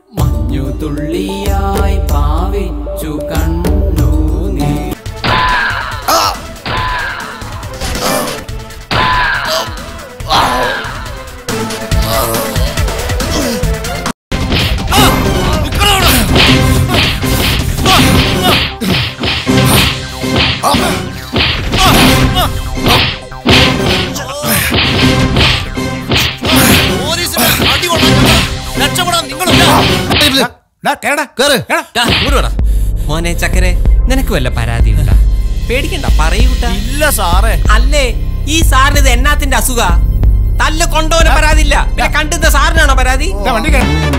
മഞ്ഞു തുള്ളിയായി പാവിച്ചു കണ്ണു നീ മോനെ ചക്കരെ നിനക്ക് വല്ല പരാതി ഉണ്ടാ പേടിക്കണ്ട പറയൂട്ട ഇല്ല സാറേ അല്ലേ ഈ സാറിന് ഇത് എന്നാത്തിന്റെ അസുഖ തല്ല് കൊണ്ടോനെ പരാതി ഇല്ല പിന്നെ കണ്ടുന്ന സാറിനാണോ പരാതി വണ്ടി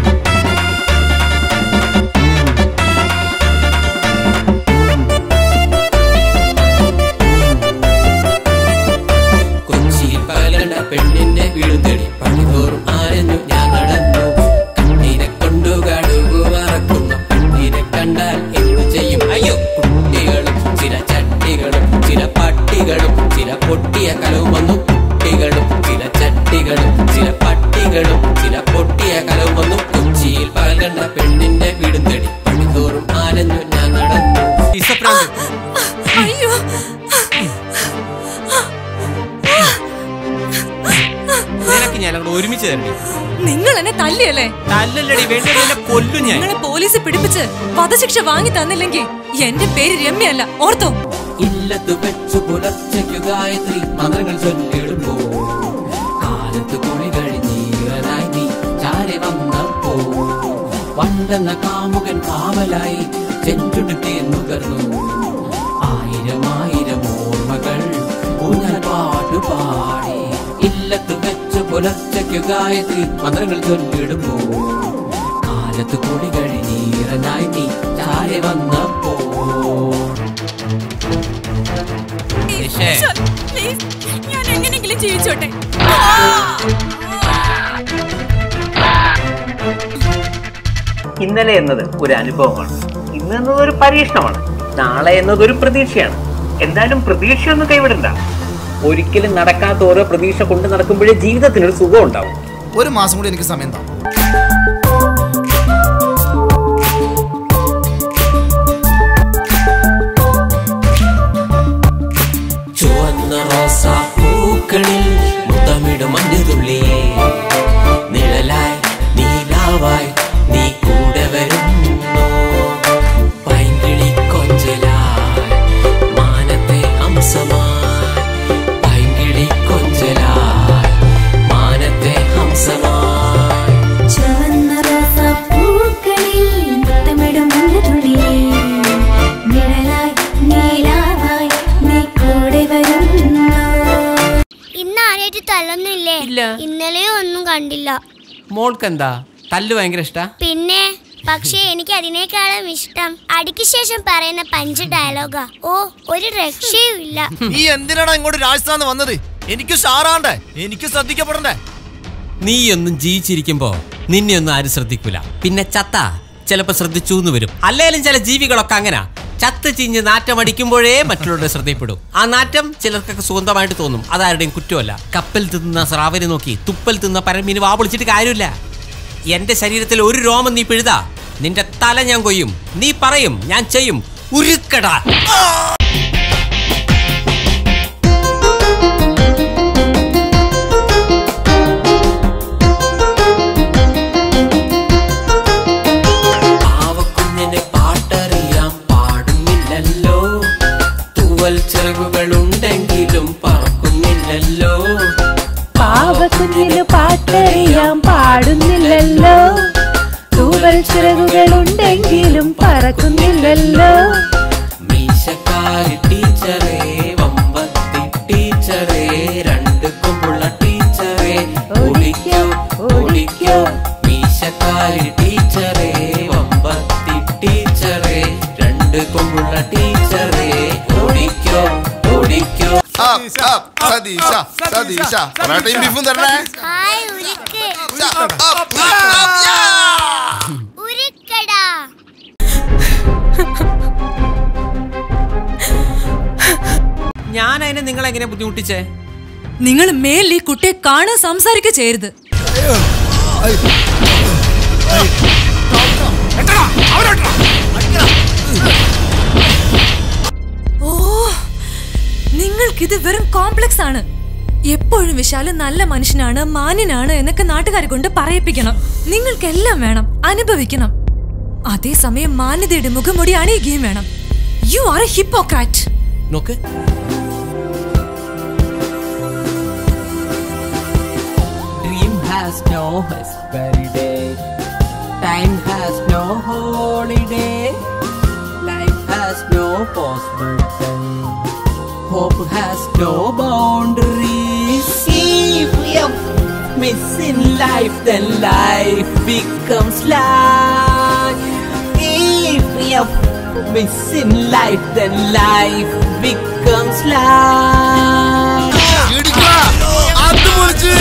കൊച്ചിയിൽ പകലണ്ട പെണ്ണിന്റെ വീടും തേടി പണിതോറും ആരഞ്ഞു ഞാൻ നടന്നു കണ്ണീരെ കൊണ്ടു കടുകു മറക്കുന്ന പെണ്ണിനെ കണ്ടാൽ എന്തു ചെയ്യും അയ്യോ കുട്ടികളും ചില ചട്ടികളും ചില പട്ടികളും ചില പൊട്ടിയ കലവും വന്നു കുട്ടികളും ചില ചട്ടികളും ചില പട്ടികളും ചില പൊട്ടിയ കലവും വന്നു കൊച്ചിയിൽ പകലണ്ട പെണ്ണിന്റെ വീടും തേടി പണിതോറും ആരഞ്ഞു ഞാൻ നടന്നു ഇസപ്രാന്ത് അയ്യോ നിനക്ക് ഞാൻ അങ്ങോട്ട് ഒരുമിച്ച് തരണ്ടി നിങ്ങൾ എന്നെ തല്ലിയല്ലേ തല്ലല്ലടി വേണ്ടി എന്നെ കൊല്ലും ഞാൻ നിങ്ങളെ പോലീസ് പിടിപ്പിച്ച് വധശിക്ഷ വാങ്ങി തന്നില്ലെങ്കിൽ എന്റെ പേര് രമ്യല്ല ഓർത്തോ ഇല്ലത്ത് വെച്ചു പുലർച്ചയ്ക്കു ഗായത്രി മന്ത്രങ്ങൾ ചൊല്ലിടുമ്പോ കാലത്ത് കുളി കഴിഞ്ഞീറനായി നീ ചാരി വന്നപ്പോ പണ്ടെന്ന കാമുകൻ കാവലായി ചെഞ്ചുടുത്തി നുകർന്നു ആയിരം ആയിരം ഓർമ്മകൾ ഊഞ്ഞാൽ പാട്ടുപാടി ഇല്ലത്ത് വെച്ചു പുലർച്ചയ്ക്കു ഗായത്രി മന്ത്രങ്ങൾ ചൊല്ലിടുമ്പോ കാലത്ത് കുളി കഴിഞ്ഞീറനായി നീ ചാരി വന്നപ്പോ നിഷേ. പ്ലീസ് ഞാൻ എങ്ങനെയെങ്കിലും ജീവിച്ചോട്ടെ ഇന്നലെ എന്നത് ഒരു അനുഭവമാണ് ഇന്ന് എന്നത് ഒരു പരീക്ഷണമാണ് നാളെ എന്നത് ഒരു പ്രതീക്ഷയാണ് എന്തായാലും പ്രതീക്ഷയൊന്നും കൈവിടണ്ട ഒരിക്കലും നടക്കാത്ത ഓരോ പ്രതീക്ഷ കൊണ്ട് നടക്കുമ്പോഴേ ജീവിതത്തിനൊരു സുഖം ഉണ്ടാവും ഒരു മാസം കൂടി എനിക്ക് സമയം താ ചുവന്ന റോസാ പൂക്കളിൽ മുത്തമിടും മഞ്ഞുതുള്ളിയേ നിഴലായി നീലാവായി നീ കൂടെ വരുന്നു പൈങ്കിളി കൊഞ്ചലായി മാനത്തെ ഹംസമായി പൈങ്കിളി കൊഞ്ചലായി മാനത്തെ ഹംസമായി ചുവന്ന റോസാപ്പൂക്കളിൽ മുത്തമിടും മഞ്ഞുതുള്ളിയേ, നിഴലായി നീലാവായി നീ കൂടെ വരുന്നു ഇന്ന് ആരായിട്ട് തല്ലൊന്നുമില്ലേ ഇല്ല. ഇന്നലെയും ഒന്നും കണ്ടില്ല മോൾക്കെന്താ തല്ല് ഭയങ്കര ഇഷ്ടാ പിന്നെ പക്ഷേ എനിക്ക് അതിനേക്കാളും ഇഷ്ടം അടിക്ക് ശേഷം പറയുന്ന പഞ്ച് ഡയലോഗാ ഓ ഒരു രക്ഷയും ഇല്ല നീ എന്തിനാണ് ഇങ്ങോട്ട് രാജസ്ഥാന്ന് വന്നത് എനിക്ക് ഷാറാണ്ടേ എനിക്ക് ശ്രദ്ധിക്കപ്പെടണ്ടേ നീയൊന്നും ജീവിച്ചിരിക്കുമ്പോ നിന്നെ ഒന്നും ആരും ശ്രദ്ധിക്കൂല പിന്നെ ചത്ത ചിലപ്പോ ശ്രദ്ധിച്ചു എന്ന് വരും അല്ലേലും ചില ജീവികളൊക്കെ അങ്ങനെ ചത്ത് ചീഞ്ഞ് നാറ്റം അടിക്കുമ്പോഴേ മറ്റുള്ളവരുടെ ശ്രദ്ധയിൽപ്പെടും ആ നാറ്റം ചിലർക്കൊക്കെ സുഗന്ധമായിട്ട് തോന്നും അതാരുടെയും കുറ്റമല്ല കപ്പൽ തിന്ന സ്രാവിനെ നോക്കി തുപ്പൽ തിന്ന പരമീന് വാ പൊളിച്ചിട്ട് കാര്യമില്ല എന്റെ ശരീരത്തിൽ ഒരു രോമം നീ പിഴുതാ നിന്റെ തല ഞാൻ കൊയ്യും നീ പറയും ഞാൻ ചെയ്യും ഉരുക്കടാ പാവക്കുഞ്ഞിന് പാട്ടറിയാം പാടുന്നില്ലല്ലോ തൂവൽ ചിറകുകളുണ്ടെങ്കിലും പറക്കുന്നില്ലല്ലോ പാവക്കുഞ്ഞിന് പാട്ടറിയാം പാടുന്നില്ലല്ലോ തൂവൽ ചിറകുകളുണ്ടെങ്കിലും പറക്കുന്നില്ലല്ലോ മീശക്കാരി ടീച്ചറേ വമ്പത്തി ടീച്ചറേ രണ്ട് കൊമ്പുള്ള ടീച്ചറേ ഓടിക്കോ ഓടിക്കോ മീശക്കാരി ടീച്ചറേ വമ്പത്തി ടീച്ചറേ രണ്ട് കൊമ്പുള്ള ടീച്ചറേ ഓടിക്കോ ഓടിക്കോ സതീശ സതീശ പൊറാട്ടയും ബീഫും തരണേ ഹായ് ഉരുക്ക് ഉരുക്കടാ ഞാൻ അതിനെ നിങ്ങൾ എങ്ങനെ ബുദ്ധിമുട്ടിച്ചേ നിങ്ങൾ മേലിൽ ഈ കുട്ടിയെ കാണാൻ സംസാരിക്കുക ചെയ്യരുത് വിശാലാണ് എപ്പോഴും വിശാല് നല്ല മനുഷ്യനാണ് മാന്യനാണ് എന്നൊക്കെ നാട്ടുകാരെ കൊണ്ട് പറയിപ്പിക്കണം നിങ്ങൾക്കെല്ലാം വേണം അനുഭവിക്കണം അതേസമയം മാന്യതയുടെ മുഖംമൂടി അണിയുകയും വേണം യു ആർ എ ഹിപ്പോക്രാറ്റ് നോക്ക് Dream has no expiry date. Time has no holiday. Life has no pause button. Hope has no boundaries. If we are missing life, then life becomes life. If we are missing life, then life becomes life. അത് പൊളിച്ച്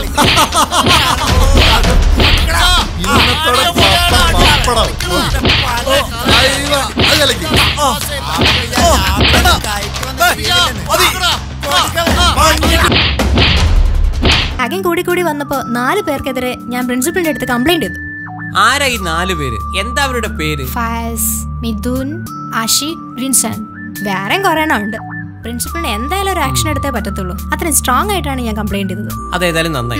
ഇന്നത്തോടെ പപ്പടം, പപ്പടം. ഓ, അയ്യോ, അത് കലക്കി. ഓ, ഓ, എടാ, ഏയ്, മതി. Ragging കൂടി കൂടി വന്നപ്പോ നാല് പേർക്കെതിരെ ഞാൻ പ്രിൻസിപ്പലിന്റെ അടുത്ത് കംപ്ലൈന്റ് ചെയ്തു ആരാ ഈ നാല് പേര് എന്താ അവരുടെ പേര് ഫയസ് മിഥുൻ ആഷിഖ് റിൻസൺ വേറെയും കുറെ എണ്ണം ഉണ്ട് പ്രിൻസിപ്പലിന് എന്തായാലും ഒരു ആക്ഷൻ എടുത്തേ പറ്റത്തുള്ളൂ അത്രയും സ്ട്രോങ് ആയിട്ടാണ് ഞാൻ കംപ്ലൈന്റ് ചെയ്തത് അതേതായാലും നന്നായി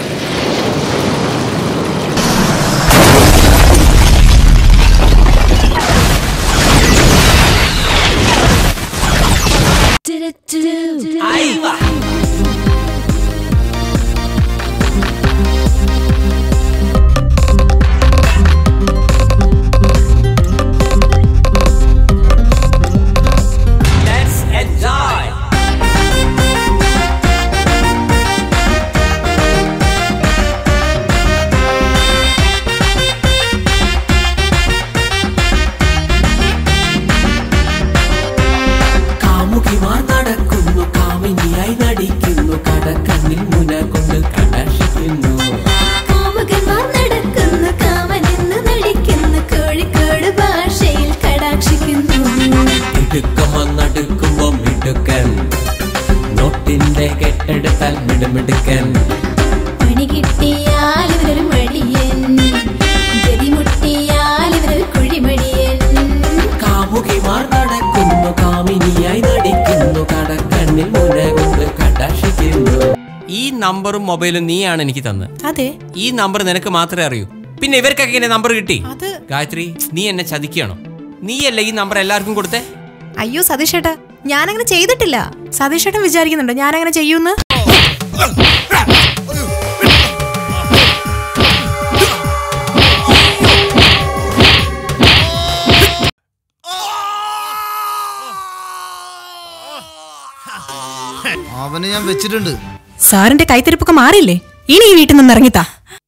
Ahí va. Let's enjoy. കാമുകിമാർ നടക്കുന്നു കാമിനിയായി നടിക്കുന്നു കടക്കണ്ണിൽ മുന കൊണ്ട് കടാക്ഷിക്കുന്നു കാമുകന്മാർ നടക്കുന്നു കാമനെന്ന് നടിക്കുന്നു കോഴിക്കോട് ഭാഷയിൽ കടാക്ഷിക്കുന്നു ഇടുക്കമ്മ നടുക്കുമ്പോ മിടുക്കൻ നോട്ടിന്റെ കെട്ടെടുത്താൽ മിടുമിടുക്കൻ പണി കിട്ടിയാൽ ഇവരൊരു മടിയൻ ഗതിമുട്ടിയാൽ ഇവരൊരു കുഴിമടിയൻ കാമുകിമാർ നടക്കുന്നു കാമിനിയായി നടിക്കുന്നു കടക്കണ്ണിൽ മുന കൊണ്ട് കടാക്ഷിക്കുന്നു ഈ നമ്പറും മൊബൈലും നീയാണ് എനിക്ക് തന്നത് അതെ ഈ നമ്പർ നിനക്ക് മാത്രമേ അറിയൂ പിന്നെ ഇവർക്കൊക്കെ എന്നെ നമ്പർ കിട്ടി അത് ഗായത്രി നീ എന്നെ ചതിക്കുകയാണോ നീയല്ലേ ഈ നമ്പർ എല്ലാവർക്കും കൊടുത്തേ അയ്യോ സതീഷ് ഏട്ടാ ഞാനങ്ങനെ ചെയ്തിട്ടില്ല സതീഷ് ഏട്ടൻ വിചാരിക്കുന്നുണ്ടോ ഞാനങ്ങനെ ചെയ്യൂന്ന് അവന് ഞാൻ വെച്ചിട്ടുണ്ട് സാറിന്റെ കൈത്തിരിപ്പൊക്കെ മാറിയില്ലേ ഇനി ഈ വീട്ടിൽ നിന്ന് ഇറങ്ങിത്താ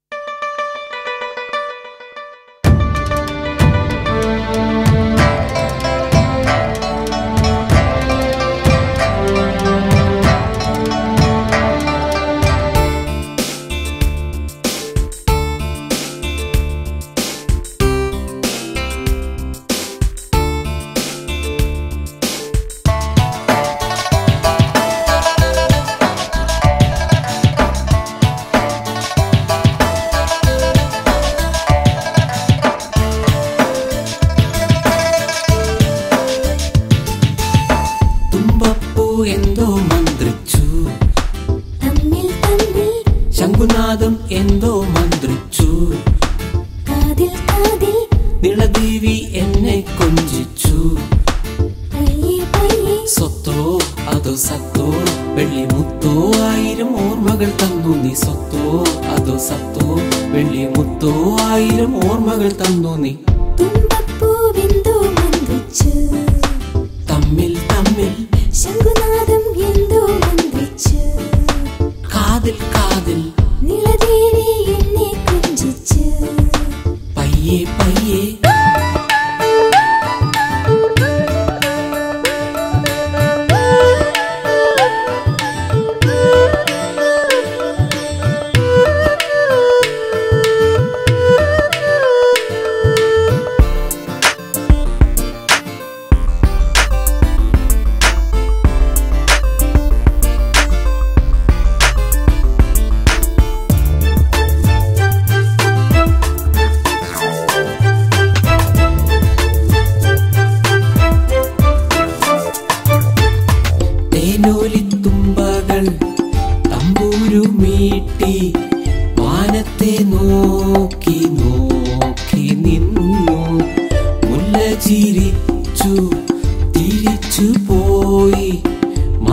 തുമ്പപ്പൂ എന്തോ മന്ത്രിച്ചു തമ്മിൽ തമ്മിൽ ശംഖുനാഥം എന്തോ മന്ത്രിച്ചു കാതിൽ കാതിൽ നിളദേവി എന്നെ കൊഞ്ചിച്ചു പയ്യെ പയ്യെ സ്വത്തോ അതോ സത്തോ വെള്ളിമുത്തോ ആയിരം ഓർമ്മകൾ തന്നു നീ സ്വത്തോ അതോ സത്തോ വെള്ളിമുത്തോ ആയിരം ഓർമ്മകൾ തന്നു നീ തുമ്പപ്പൂവെന്തോ മന്ത്രിച്ചു തമ്മിൽ തമ്മിൽ ശംഖുനാഥം എന്തോ മന്ത്രിച്ചു കാതിൽ കാതിൽ നിളദേവി എന്നെ കുഞ്ചിച്ചു പയ്യെ പയ്യെ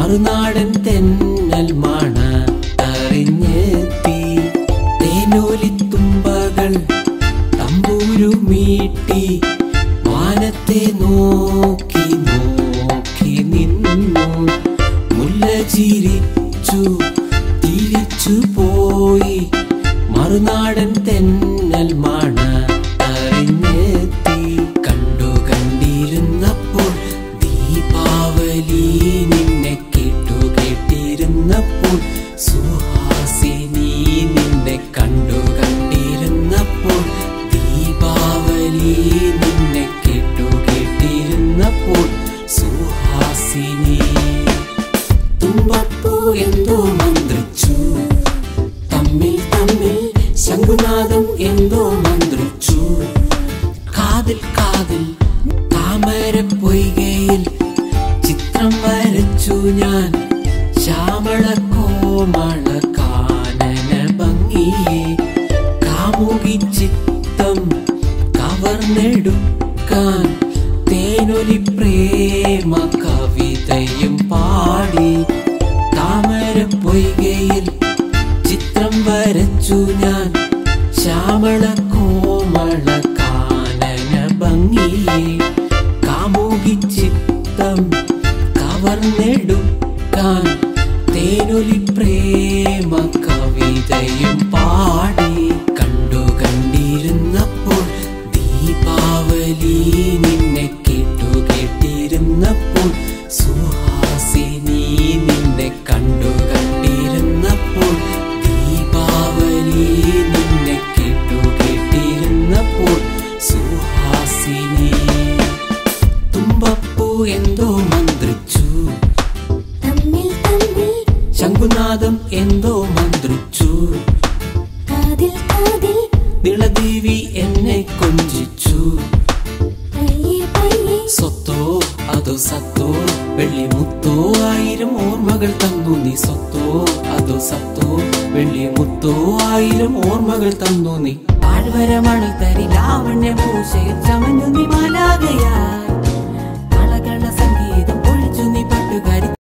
മറുനാടൻ തെന്നൽ മണ അറിഞ്ഞെത്തി തേനോലിത്തുമ്പകൾ തമ്പൂരു മീട്ടി വാനത്തെ നോക്കി നോക്കി നിന്നു മുല്ല ചിരിച്ചു തിരിച്ചു പോയി മറുനാടൻ തെന്നൽ മണ അറിഞ്ഞെത്തി കണ്ടു കണ്ടിരുന്നപ്പോൾ ദീപാവലി നിന്നെ കേട്ടു കേട്ടിരുന്നപ്പോൾ സുഹാസിനി നിന്നെ കണ്ടു കണ്ടിരുന്നപ്പോൾ ദീപാവലി നിന്നെ കേട്ടു കേട്ടിരുന്നപ്പോൾ സുഹാസിനി തുമ്പപ്പൂ എന്തോ മന്ത്രിച്ചു തമ്മിൽ തമ്മിൽ ശംഖുനാഥം എന്തോ മന്ത്രിച്ചു കാതിൽ കാതിൽ താമര പൊയ്കയിൽ ചിത്രം വരച്ചു ഞാൻ ശ്യാമള കോമള കാനന ഭംഗിയെ കാമുകി ചിത്തം കവർന്നെടുക്കാൻ തേനൊലി പ്രേമ കവിതയും പാടി താമര പൊയ്കയിൽ ചിത്രം വരച്ചു ഞാൻ ശ്യാമള കോമള കാനന ഭംഗിയെ കാമുകി ചിത്തം കവർന്നെടുക്കാൻ തേനൊലി പ്രേമ കവിതയും പാടി കണ്ടു കണ്ടിരുന്നപ്പോൾ ദീപാവലി നിന്നെ കേട്ടു കേട്ടിരുന്നപ്പോൾ സുഹാസിനി നിന്നെ കണ്ടു കണ്ടിരുന്നപ്പോൾ ദീപാവലി നിന്നെ കേട്ടു കേട്ടിരുന്നപ്പോൾ സുഹാസിനി തുമ്പപ്പൂ എന്തോ മന്ത്രിച്ചു തമ്മിൽ തമ്മിൽ ശംഖുനാഥം എന്തോ മന്ത്രിച്ചു കാതിൽ കാതിൽ നിളദേവി എന്നെ കൊഞ്ചിച്ചു പയ്യെ പയ്യെ സ്വത്തോ അതോ സത്തോ വെള്ളിമുത്തോ ആയിരം ഓർമ്മകൾ തന്നു നീ സ്വത്തോ അതോ സത്തോ വെള്ളിമുത്തോ ആയിരം ഓർമ്മകൾ തന്നു നീ താഴ്വര മണത്തരി ലാവണ്യ പൂശയിൽ ചമഞ്ഞു നീ മാലാകയാ